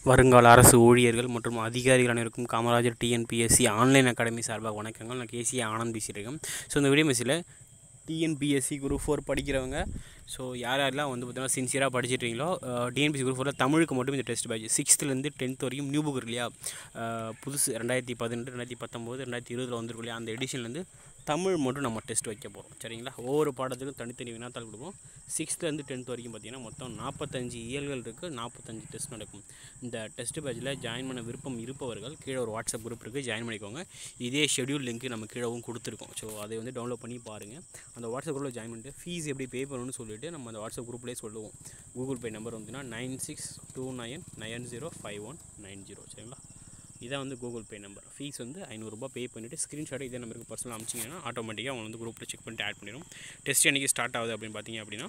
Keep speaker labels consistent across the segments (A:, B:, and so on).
A: வருங்கால அரசு ஊழியர்கள் மற்றும் அதிகாரிகள் அனைவருக்கும் காமராஜர் டிஎன்பிஎஸ்சி ஆன்லைன் அகாடமி சார்பாக வணக்கங்கள் நான் கேசி ஆனந்த் பேசிட்டு இருக்கேன் ஸோ இந்த வீடியோ மெஸ்ஸில் டிஎன்பிஎஸ்சி குரூப் ஃபோர் படிக்கிறவங்க ஸோ யார் யாரெல்லாம் வந்து பார்த்தீங்கன்னா சின்சியராக படிச்சிட்ருக்கீங்களோ டிஎன்பிஎஸ்சி குரூப் ஃபோரில் தமிழுக்கு மட்டும் இந்த டெஸ்ட் பேட்ச் சிக்ஸ்த்துலேருந்து டென்த் வரைக்கும் நியூ புக் இருக்கு இல்லையா அஹ், புதுசு ரெண்டாயிரத்தி பதினெட்டு ரெண்டாயிரத்தி பத்தொம்போது ரெண்டாயிரத்தி இருபதில் வந்திருக்கு இல்லையா அந்த எடிஷன்லேருந்து தமிழ் மட்டும் நம்ம டெஸ்ட் வைக்க போகிறோம் சரிங்களா ஒவ்வொரு பாடத்துக்கும் தனித்தனி வினாத்தாள் கொடுப்போம் சிக்ஸ்த்துலேருந்து டென்த் வரைக்கும் பார்த்தீங்கன்னா மொத்தம் நாற்பத்தஞ்சு இயல்கள் இருக்குது நாற்பத்தஞ்சு டெஸ்ட் நடக்கும் இந்த டெஸ்ட் பேட்சில் ஜாயின் பண்ண விருப்பம் இருப்பவர்கள் கீழே ஒரு வாட்ஸ்அப் குரூப் இருக்குது ஜாயின் பண்ணிக்கோங்க இதே ஷெட்யூல் லிங்க் நம்ம கீழவும் கொடுத்துருக்கோம் ஸோ அதை வந்து டவுன்லோட் பண்ணி பாருங்கள் அந்த வாட்ஸ்அப் குரூப்பில் ஜாயின் பண்ணிட்டு ஃபீஸ் எப்படி பே பண்ணணும்னு சொல்லிட்டு நம்ம அந்த வாட்ஸ்அப் குரூப்லேயே சொல்லுவோம் கூகுள் பே நம்பர் வந்துன்னா nine six two nine nine zero five one nine zero சரிங்களா இதான் வந்து கூகுள் பே நம்பர் ஃபீஸ் வந்து ஐநூறுரூபா பே பண்ணிவிட்டு ஸ்க்ரீன்ஷாட் இதே நம்பருக்கு பர்சனல் அமிச்சிங்கன்னா ஆட்டோமேட்டிக்காக அவங்க வந்து குரூப்பில் செக் பண்ணிட்டு ஆட் பண்ணிடும் டெஸ்ட் என்னைக்கு ஸ்டார்ட் ஆகுது அப்படின்னு பார்த்தீங்க அப்படின்னா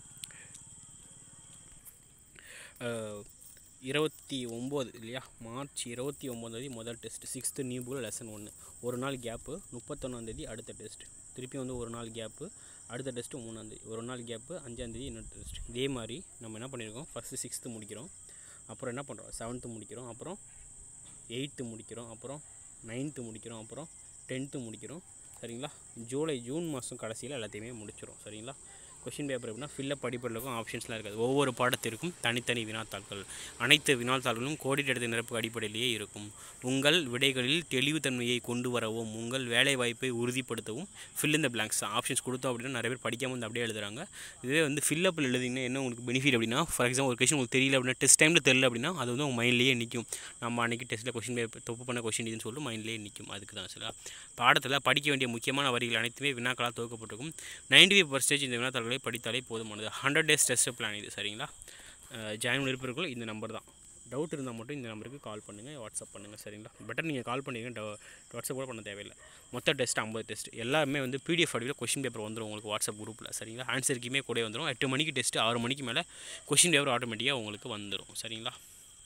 A: அஹ், இருபத்தி ஒம்பது இல்லையா மார்ச் இருபத்தி ஒம்போதாந்தேதி முதல் டெஸ்ட் சிக்ஸ்த்து நியூ புக்கில் லெசன் ஒன்று ஒரு நாள் கேப்பு முப்பத்தொன்னாந்தேதி அடுத்த டெஸ்ட் திருப்பி வந்து ஒரு நாள் கேப்பு அடுத்த டெஸ்ட்டு மூணாந்தேதி ஒரு நாள் கேப்பு அஞ்சாந்தேதி இன்னொரு டெஸ்ட் இதே மாதிரி நம்ம என்ன பண்ணியிருக்கோம் ஃபஸ்ட்டு சிக்ஸ்த்து முடிக்கிறோம் அப்புறம் என்ன பண்ணுறோம் செவன்த்து முடிக்கிறோம் அப்புறம் எயித்து முடிக்கிறோம் அப்புறம் நைன்த்து முடிக்கிறோம் அப்புறம் டென்த்து முடிக்கிறோம் சரிங்களா ஜூலை ஜூன் மாதம் கடைசியில் எல்லாத்தையுமே முடிச்சிடும் சரிங்களா கொஷின் பேப்பர் எப்படின்னா ஃபில்லப் படிப்பதற்கும் ஆப்ஷன்ஸ்லாம் இருக்காது ஒவ்வொரு பாடத்திற்கும் தனித்தனி வினாத்தாள்கள் அனைத்து வினாத்தாள்களும் கோடிட்ட நிரப்பு அடிப்படையிலேயே இருக்கும் உங்கள் விடைகளில் தெளிவுத்தன்மையை கொண்டு வரவும் உங்கள் வேலை வாய்ப்பை உறுதிப்படுத்தவும் ஃபில் இந்த பிளாங்க்ஸ் ஆப்ஷன்ஸ் கொடுத்தோம் அப்படின்னா நிறைய பேர் படிக்காமல் வந்து அப்படியே எழுதுறாங்க இதுவே வந்து ஃபில்லப்பில் எழுதிங்கன்னா என்ன உங்களுக்கு பெனிஃபிட் அப்படின்னா ஃபார் எக்ஸாம்பிள் ஒரு கொஷின் உங்களுக்கு தெரியல அப்படின்னா டெஸ்ட் டைமில் தெரியல அப்படின்னா அது வந்து உங்கள் மைண்ட்லேயே நிற்கும் நம்ம அன்றைக்கி டெஸ்ட்டில் கொஷின் பேப்பர் தப்பு பண்ண கொஷின் இதுன்னு சொல்லிட்டு மைண்ட்லேயே நிற்கும் அதுக்கு தான் சரிங்களா பாடத்தில் படிக்க வேண்டிய முக்கியமான வரிகள் அனைத்துமே வினாக்களாக துவக்கப்பட்டிருக்கும் நைன்டி ஃபைவ் பர்சன்டேஜ் இந்த வினாத்தாள்களை படித்தாலே போதுமானது ஹண்ட்ரட் டேஸ் டெஸ்ட் பிளான் இது சரிங்களா ஜாயின் இருப்பவர்கள் இந்த நம்பர் தான் டவுட் இருந்தால் மட்டும் இந்த நம்பருக்கு கால் பண்ணுங்கள் வாட்ஸ்அப் பண்ணுங்கள் சரிங்களா பெட்டர் நீங்கள் கால் பண்ணிங்க வாட்ஸ்அப் கூட பண்ண தேவையில்லை மொத்த டெஸ்ட் ஐம்பது டெஸ்ட் எல்லாமே வந்து பிடிஎஃப் வடிவில் கொஷின் பேப்பர் வந்துடும் உங்களுக்கு வாட்ஸ்அப் குரூப்பில் சரிங்களா ஆன்சருக்குமே கூட வந்துடும் எட்டு மணிக்கு டெஸ்ட்டு ஆறு மணிக்கு மேலே கொஷின் பேப்பர் ஆட்டோமேட்டிக்காக உங்களுக்கு வந்துடும் சரிங்களா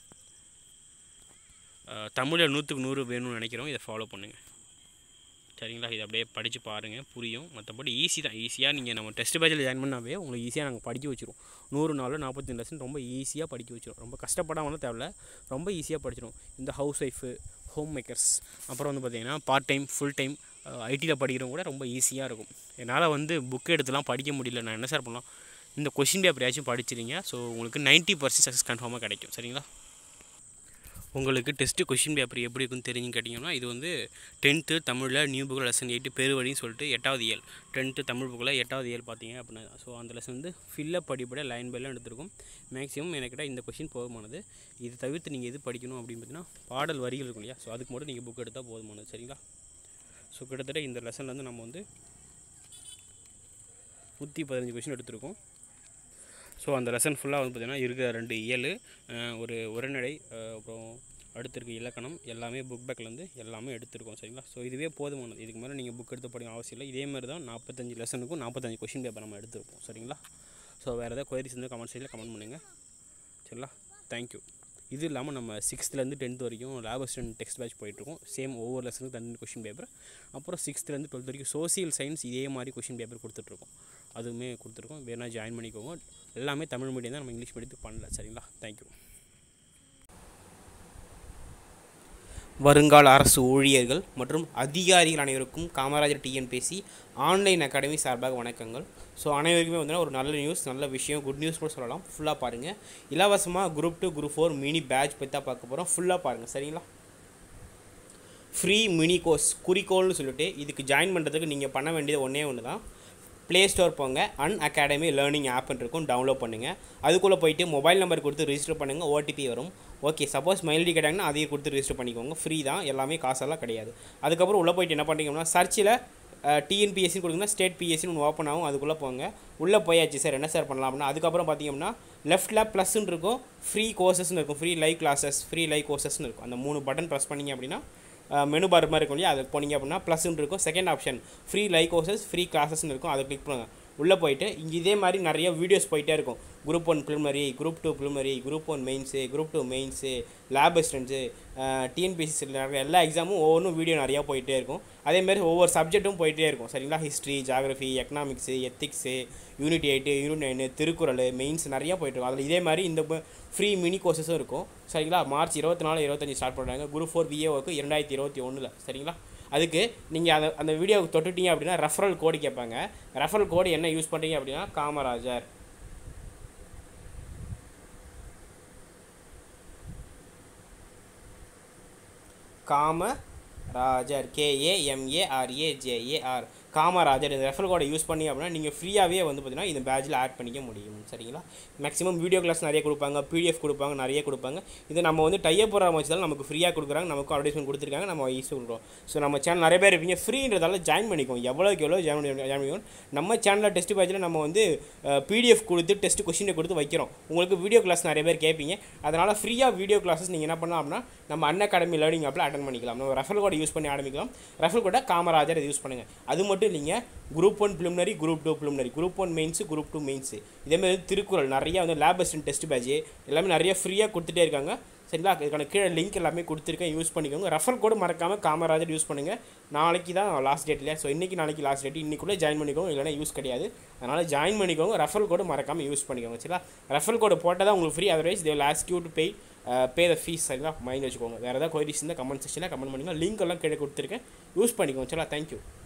A: அஹ், தமிழில் நூற்றுக்கு நூறு வேணும்னு நினைக்கிறோம் இதை ஃபாலோ பண்ணுங்கள் சரிங்களா இதை அப்படியே படித்து பாருங்கள் புரியும் மற்றபடி ஈஸி தான் ஈஸியாக நீங்கள் நம்ம டெஸ்ட் பேட்சில் ஜாயின் பண்ணாவே உங்களுக்கு ஈஸியாக நாங்கள் படிக்க வச்சிரும் நூறு நாளில் நாற்பத்தஞ்சு லெசன் ரொம்ப ஈஸியாக படிக்க வச்சிரும் ரொம்ப கஷ்டப்படாமலும் தேவையில்ல ரொம்ப ஈஸியாக படிச்சிடும் இந்த ஹவுஸ் ஒய்ஃபு ஹோம் மேக்கர்ஸ் அப்புறம் வந்து பார்த்திங்கன்னா பார்ட் டைம் ஃபுல் டைம் ஐடியில் படிக்கிறவங்க கூட ரொம்ப ஈஸியாக இருக்கும் என்னால் வந்து புக் எடுத்துலாம் படிக்க முடியல நான் என்ன சார் பண்ணலாம் இந்த கொஷின் பேப்பரையாச்சும் படிச்சிருங்க ஸோ உங்களுக்கு 90% பர்சன்ட் சக்ஸஸ் கன்ஃபார்மாக கிடைக்கும் சரிங்களா உங்களுக்கு டெஸ்ட்டு கொஷின் பேப்பர் எப்படி இருக்குன்னு தெரிஞ்சுன்னு கேட்டிங்கன்னா இது வந்து டென்த்து தமிழில் நியூ புக்கில் லெசன் எயிட்டு பெருவழின்னு சொல்லிட்டு எட்டாவது இயல் டென்த்து தமிழ் புக்கில் எட்டாவது இயல் பார்த்தீங்க அப்படின்னா ஸோ அந்த லெசன் வந்து ஃபில்லப் படிப்பட லைன் பை லைன் எடுத்திருக்கும் மேக்ஸிமம் எனக்கிட்ட இந்த கொஷின் போதுமானது இது தவிர்த்து நீங்கள் எது படிக்கணும் அப்படின்னு பார்த்தீங்கன்னா பாடல் வரிகள் இருக்கும் இல்லையா ஸோ அதுக்கு மட்டும் நீங்கள் புக் எடுத்தால் போதுமானது சரிங்களா ஸோ கிட்டத்தட்ட இந்த லெசன்லேருந்து நம்ம வந்து நூற்றி பதினஞ்சு கொஷின் எடுத்திருக்கோம் ஸோ அந்த லெசன் ஃபுல்லாக வந்து பார்த்திங்கன்னா இருக்கிற ரெண்டு இயல் அஹ், ஒரு உரைநடை அஹ், அப்புறம் அடுத்து இருக்க இலக்கணம் எல்லாமே புக் பேக்லேருந்து எல்லாமே எடுத்திருக்கோம் சரிங்களா ஸோ இதுவே போதுமானது இதுக்கு மேலே நீங்கள் புக் எடுத்து படிக்க அவசியம் இல்லை இதே மாதிரி தான் நாற்பத்தஞ்சு லெசனுக்கும் நாற்பத்தஞ்சு கொஷின் பேப்பர் நம்ம எடுத்திருப்போம் சரிங்களா ஸோ வேறு ஏதாவது கொயரிஸ் இருந்தால் கமெண்ட் சைடில் கமெண்ட் பண்ணுங்கள் சரிங்களா தேங்க்யூ இது இல்லாமல் நம்ம சிக்ஸ்த்துலேருந்து டென்த் வரைக்கும் லேப் அசிஸ்டன்ட் டெக்ஸ்ட் பேட்ச் போயிட்டுருக்கோம் சேம் ஒவ்வொரு லெசனுக்கு தனி கொஷின் பேப்பர் அப்புறம் சிக்ஸ்த்துலேருந்து டுவெல்த் வரைக்கும் சோசியல் சயின்ஸ் இதே மாதிரி கொஷின் பேப்பர் கொடுத்துட்ருக்கோம் அதுவுமே கொடுத்துருக்கோம் வேணா ஜாயின் பண்ணிக்கோங்க எல்லாமே தமிழ் மீடியம் தான் நம்ம இங்கிலீஷ் மீடியத்துக்கு பண்ணல சரிங்களா தேங்க்யூ வருங்கால அரசு ஊழியர்கள் மற்றும் அதிகாரிகள் அனைவருக்கும் காமராஜர் டிஎன்பிஎஸ்சி ஆன்லைன் அகாடமி சார்பாக வணக்கங்கள் ஸோ அனைவருக்குமே வந்து ஒரு நல்ல நியூஸ் நல்ல விஷயம் குட் நியூஸ் கூட சொல்லலாம் ஃபுல்லாக பாருங்கள் இலவசமாக group two group four mini batch பற்றி தான் பார்க்க போகிறோம் ஃபுல்லாக பாருங்கள் சரிங்களா ஃப்ரீ மினி கோர்ஸ் குறிக்கோள்னு சொல்லிட்டு இதுக்கு ஜாயின் பண்ணுறதுக்கு நீங்கள் பண்ண வேண்டியது ஒன்றே ஒன்று தான் ப்ளே ஸ்டோர் போங்க அன் அகாடமி லேர்னிங் ஆப்னு இருக்கும் டவுன்லோட் பண்ணுங்கள் அதுக்குள்ளே போயிட்டு மொபைல் நம்பர் கொடுத்து ரிஜிஸ்டர் பண்ணுங்கள் ஓடிபி வரும் ஓகே சப்போஸ் மெயில் ஐடி கேட்டாங்கன்னா அதையும் கொடுத்து ரிஜிஸ்டர் பண்ணிக்கோங்க ஃப்ரீ தான் எல்லாமே காசெல்லாம் கிடையாது அதுக்கப்புறம் உள்ளே போயிட்டு என்ன பண்ணுறீங்கன்னா சர்ச்சில் டிஎன்பிஎஸ்சி கொடுங்கன்னா ஸ்டேட் பிஎஸ்சின்னு ஒன்று ஓப்பன் ஆகும் அதுக்குள்ளே போங்க உள்ளே போயாச்சு சார் என்ன சார் பண்ணலாம் அப்படின்னா அதுக்கப்புறம் பார்த்தீங்கன்னா லெஃப்ட்டில் ப்ளஸ்ன்னு இருக்கும் ஃப்ரீ கோர்சஸ்னு இருக்கும் free live classes free live கோர்சஸ்னு இருக்கும் அந்த மூணு பட்டன் ப்ரெஸ் பண்ணிங்க அப்படின்னா மெனு பார் மாதிரி இருக்கும் இல்லையா அது போனீங்க அப்படின்னா ப்ளஸ்ன்னு இருக்கும் second option free live courses free கிளாஸஸ்னு இருக்கும் அதை கிளிக் பண்ணுங்கள்
B: உள்ளே போயிட்டு இங்கே இதே மாதிரி நிறைய வீடியோஸ் போயிட்டே இருக்கும் group one preliminary group two preliminary group one mains group two mains lab assistants TNPC நிறைய எல்லா எக்ஸாமும் ஒவ்வொன்றும் வீடியோ நிறையா போயிட்டே இருக்கும் அதேமாதிரி ஒவ்வொரு சப்ஜெக்ட்டும் போயிட்டே இருக்கும் சரிங்களா history geography economics ethics unit eight unit nine Thirukkural mains நிறையா போயிட்டு இருக்கும் அதில் இதே மாதிரி இந்த ஃப்ரீ மினி கோர்சஸும் இருக்கும் சரிங்களா மார்ச் இருபத்தி நாலு இருபத்தஞ்சி ஸ்டார்ட் பண்ணுறாங்க குரூப் ஃபோர் விஏஓக்கு இரண்டாயிரத்தி இருபத்தி ஒன்றில் சரிங்களா அதுக்கு நீங்கள் அந்த அந்த வீடியோவுக்கு தொட்டுட்டீங்க அப்படின்னா ரெஃபரல் கோடு கேட்பாங்க ரெஃபரல் கோடு என்ன யூஸ் பண்ணுறீங்க அப்படின்னா காமராஜர் காமராஜர் கேஏஎம்ஏஆர்ஏஜேஏஆர் காமராஜர் இந்த ரெஃபர் கோடை யூஸ் பண்ணி அப்படின்னா நீங்கள் ஃப்ரீயாகவே வந்து பார்த்தீங்கன்னா இந்த பேட்சில் ஆட் பண்ணிக்க முடியும் சரிங்களா மேக்ஸிமம் வீடியோ கிளாஸ் நிறைய கொடுப்பாங்க பிடிஎஃப் கொடுப்பாங்க நிறைய கொடுப்பாங்க இது நம்ம வந்து டைப் போகிற வச்சதால் நமக்கு ஃப்ரீயாக கொடுக்குறாங்க நமக்கு அட்வர்டைஸ்மெண்ட் கொடுத்துருக்காங்க நம்ம யூஸ் பண்ணுறோம் ஸோ நம்ம சேனல் நிறைய பேர் இருப்பீங்க ஃப்ரீன்றதால ஜாயின் பண்ணிக்கோங்க எவ்வளோக்கு எவ்வளோ ஜாயின் பண்ணி ஜாயின் பண்ணிக்கோங்க நம்ம சேனலில் டெஸ்ட் பேட்சில் நம்ம வந்து பிடிஎஃப் கொடுத்து டெஸ்ட் கொஷினை கொடுத்து வைக்கிறோம் உங்களுக்கு வீடியோ கிளாஸ் நிறைய பேர் கேட்பீங்க அதனால் ஃப்ரீயாக வீடியோ கிளாஸஸ் நீங்கள் என்ன பண்ணலாம் அப்படின்னா நம்ம அன் அகாடமி லேர்னிங் ஆப்பில் அட்டன் பண்ணிக்கலாம் நம்ம ரெஃபர் கோடை யூஸ் பண்ணி ஆரம்பிக்கலாம் ரெஃபர் கோடை காமராஜர் யூஸ் பண்ணுங்கள் அது மட்டும் இல்லைங்க group one preliminary group two preliminary group one mains group two mains இதேமாதிரி திருக்குறள் நிறைய வந்து லேப் அசிஸ்டன்ட் டெஸ்ட் பேட்ச் எல்லாமே நிறைய ஃப்ரீயாக கொடுத்துட்டே இருக்காங்க சரிங்களா இதுக்கான கீழே லிங்க் எல்லாமே கொடுத்துருக்கேன் யூஸ் பண்ணிக்கோங்க ரெஃபர் கோடு மறக்காமல் காமராஜர் யூஸ் பண்ணுங்கள் நாளைக்கு தான் லாஸ்ட் டேட் இல்லையா ஸோ இன்றைக்கி நாளைக்கு லாஸ்ட் டேட் இன்றைக்குள்ளே ஜாயின் பண்ணிக்கோங்க இல்லைனா யூஸ் கிடையாது அதனால் ஜாயின் பண்ணிக்கோங்க ரெஃபர் கோடு மறக்காமல் யூஸ் பண்ணிக்கோங்க சரிங்களா ரெஃபர் கோடு போட்டால் தான் உங்களுக்கு free otherwise they last you to pay pay the fees சரிங்களா மைண்ட் வச்சுக்கோங்க வேறு ஏதாவது கொயரிஸ் இருந்தால் கமெண்ட் செக்ஷனில் கமெண்ட் பண்ணிக்கலாம் லிங்க் எல்லாம் கீழே கொடுத்துருக்கேன் யூஸ் பண்ணிக்கோங்க சரிங்களா தேங்க்யூ